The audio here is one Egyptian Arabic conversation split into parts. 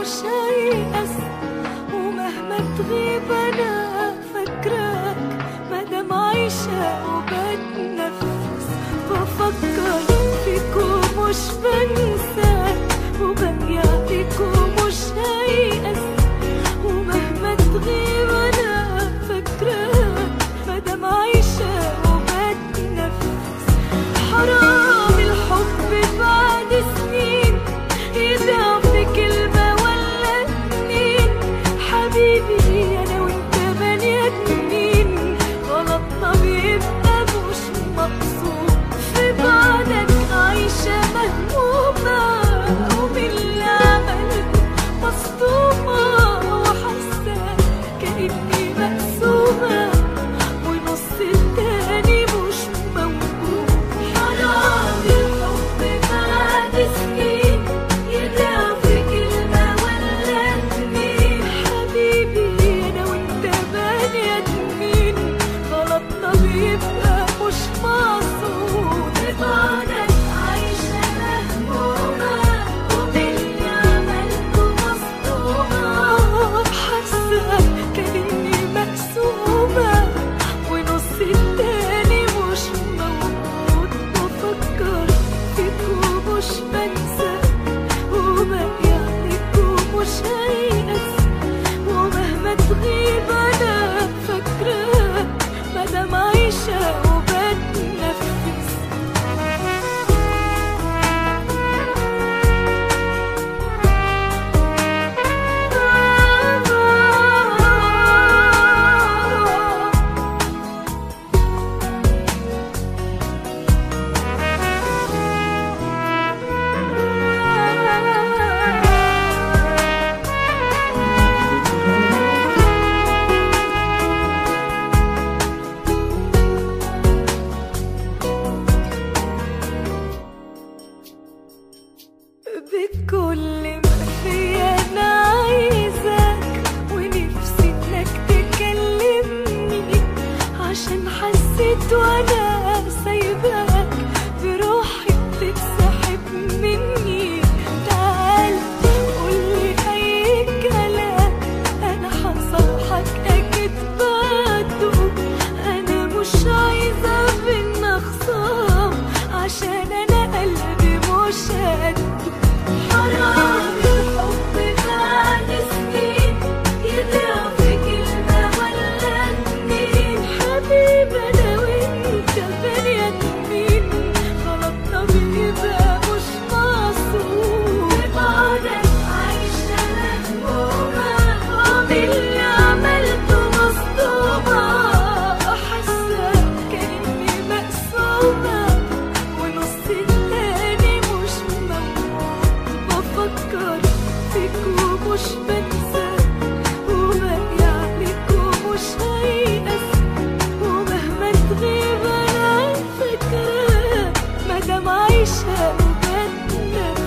ومش هيأس ومهما تغيب انا فاكراك مادام عايشة وبتنفس بفكر فيك ومش بنساك وبقي عليك ومش هيأس ومهما تغيب انا فاكراك مادام عايشة وبتنفس حرام الحب بعد سنين يضيع في كلمة ولا اتنين حبيبي أنا وأنت بني آدمين غلطنا بيبقى مش مقصود في بعدك عايشة مهمومة وباللي عملته مصدومة وحاسة كأني مقسومة ونص التاني مش موجود حرام الحب بعد سنين يضيع في كلمة ولا اتنين حبيبي أنا وأنت بني آدمين غلطنا بيبقى مش مقصود بعدك عايشة مهمومة وباللي عملته مصدومة حاسة كأني مقسومة ونص التاني مش موجود بفكر فيك ومش بنسى وباقي عليك ومش هيأس ومهما تغيب أنا فاكراك مادام عايشة وبتنفس بكل ما فيا انا عايزاك ونفسي انك تكلمني عشان حسيت وانا سايباك بروحي بتتسحب مني تعال قولي اي كلام انا هصالحك اكيد بعده انا مش عايزه بينا خصام عشان انا قلبي مش قده حرام الحب بعد سنين يضيع في كلمة ولا اتنين حبيبي أنا وأنت بني آدمين غلطنا بيبقى مش مقصود بعدك عايشة مهمومة وباللي عملته مصدومة حاسة كأني مقسومة ونص التاني مش موجود بفكر فيك ومش بنسى وباقي عليك ومش هيأس ومهما تغيب أنا فاكراك مادام عايشة وبتنفس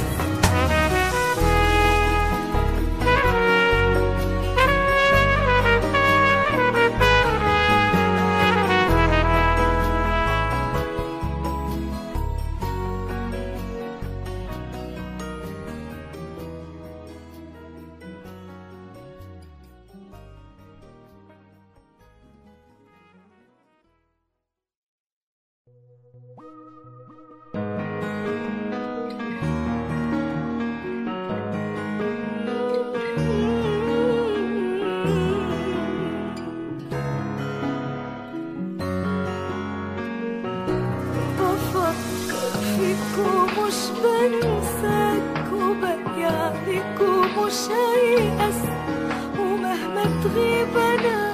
بفكر فيك ومش بنساك وباقي عليك ومش هيأس ومهما تغيب أنا